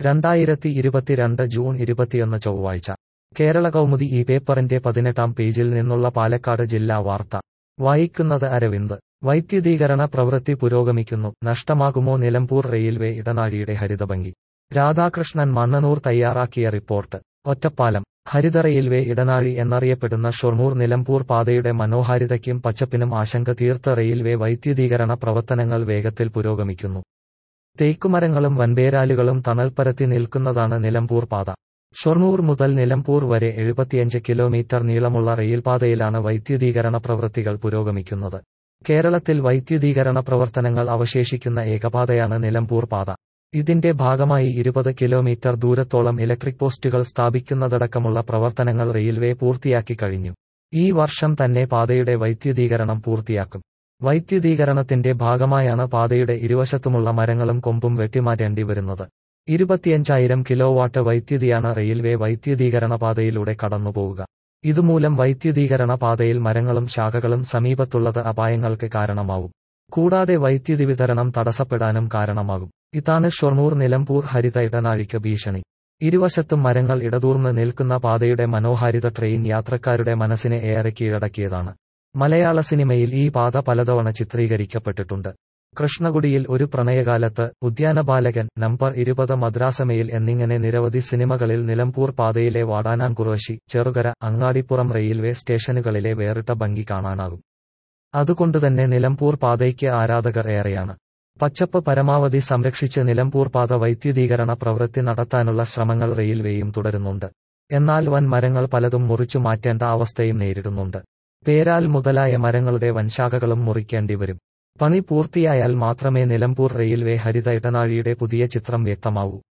രണ്ടായിരത്തി ഇരുപത്തിരണ്ട് ജൂൺ ഇരുപത്തിയൊന്ന് ചൊവ്വാഴ്ച കേരള കൗമുദി ഈ പേപ്പറിന്റെ പതിനെട്ടാം പേജിൽ നിന്നുള്ള പാലക്കാട് ജില്ലാ വാർത്ത വായിക്കുന്നത് അരവിന്ദ് വൈദ്യുതീകരണ പ്രവൃത്തി പുരോഗമിക്കുന്നു നഷ്ടമാകുമോ നിലമ്പൂർ റെയിൽവേ ഇടനാഴിയുടെ ഹരിതഭംഗി രാധാകൃഷ്ണൻ മന്നനൂർ തയ്യാറാക്കിയ റിപ്പോർട്ട് ഒറ്റപ്പാലം ഹരിത റെയിൽവേ ഇടനാഴി എന്നറിയപ്പെടുന്ന ഷൊർണൂർ നിലമ്പൂർ പാതയുടെ മനോഹാരിതയ്ക്കും പച്ചപ്പിനും ആശങ്ക തീർത്ത റെയിൽവേ വൈദ്യുതീകരണ പ്രവർത്തനങ്ങൾ വേഗത്തിൽ പുരോഗമിക്കുന്നു തേക്കുമരങ്ങളും വൻപേരാലുകളും തണൽപ്പരത്തി നിൽക്കുന്നതാണ് നിലമ്പൂർ പാത ഷൊർണൂർ മുതൽ നിലമ്പൂർ വരെ എഴുപത്തിയഞ്ച് കിലോമീറ്റർ നീളമുള്ള റെയിൽപാതയിലാണ് വൈദ്യുതീകരണ പ്രവൃത്തികൾ പുരോഗമിക്കുന്നത് കേരളത്തിൽ വൈദ്യുതീകരണ പ്രവർത്തനങ്ങൾ അവശേഷിക്കുന്ന ഏകപാതയാണ് നിലമ്പൂർ പാത ഇതിന്റെ ഭാഗമായി ഇരുപത് കിലോമീറ്റർ ദൂരത്തോളം ഇലക്ട്രിക് പോസ്റ്റുകൾ സ്ഥാപിക്കുന്നതടക്കമുള്ള പ്രവർത്തനങ്ങൾ റെയിൽവേ പൂർത്തിയാക്കി കഴിഞ്ഞു ഈ വർഷം തന്നെ പാതയുടെ വൈദ്യുതീകരണം പൂർത്തിയാക്കും വൈദ്യുതീകരണത്തിന്റെ ഭാഗമായാണ് പാതയുടെ ഇരുവശത്തുമുള്ള മരങ്ങളും കൊമ്പും വെട്ടിമാറ്റേണ്ടി വരുന്നത് ഇരുപത്തിയഞ്ചായിരം കിലോവാട്ട് വൈദ്യുതിയാണ് റെയിൽവേ വൈദ്യുതീകരണ പാതയിലൂടെ കടന്നുപോവുക ഇതുമൂലം വൈദ്യുതീകരണ പാതയിൽ മരങ്ങളും ശാഖകളും സമീപത്തുള്ളത് അപായങ്ങൾക്ക് കാരണമാവും കൂടാതെ വൈദ്യുതി വിതരണം തടസ്സപ്പെടാനും കാരണമാകും ഇതാണ് ഷൊർണൂർ നിലമ്പൂർ ഹരിത ഇടനാഴിക്ക് ഭീഷണി ഇരുവശത്തും മരങ്ങൾ ഇടതൂർന്ന് നിൽക്കുന്ന പാതയുടെ മനോഹാരിത ട്രെയിൻ യാത്രക്കാരുടെ മനസ്സിനെ ഏറെ കീഴടക്കിയതാണ് മലയാള സിനിമയിൽ ഈ പാത പലതവണ ചിത്രീകരിക്കപ്പെട്ടിട്ടുണ്ട് കൃഷ്ണകുടിയിൽ ഒരു പ്രണയകാലത്ത് ഉദ്യാനപാലകൻ നമ്പർ ഇരുപത് മദ്രാസമയിൽ എന്നിങ്ങനെ നിരവധി സിനിമകളിൽ നിലമ്പൂർ പാതയിലെ വാടാനാംകുറശ്ശി ചെറുകര അങ്ങാടിപ്പുറം റെയിൽവേ സ്റ്റേഷനുകളിലെ വേറിട്ട ഭംഗി കാണാനാകും അതുകൊണ്ടുതന്നെ നിലമ്പൂർ പാതയ്ക്ക് ആരാധകർ ഏറെയാണ് പച്ചപ്പ് പരമാവധി സംരക്ഷിച്ച് നിലമ്പൂർ പാത വൈദ്യുതീകരണ പ്രവൃത്തി നടത്താനുള്ള ശ്രമങ്ങൾ റെയിൽവേയും തുടരുന്നുണ്ട് എന്നാൽ വൻ മരങ്ങൾ പലതും മുറിച്ചു മാറ്റേണ്ട അവസ്ഥയും നേരിടുന്നുണ്ട് പേരാൽ മുതലായ മരങ്ങളുടെ വൻശാഖകളും മുറിക്കേണ്ടി വരും പണി പൂർത്തിയായാൽ മാത്രമേ നിലമ്പൂർ റെയിൽവേ ഹരിത ഇടനാഴിയുടെ പുതിയ ചിത്രം വ്യക്തമാവൂ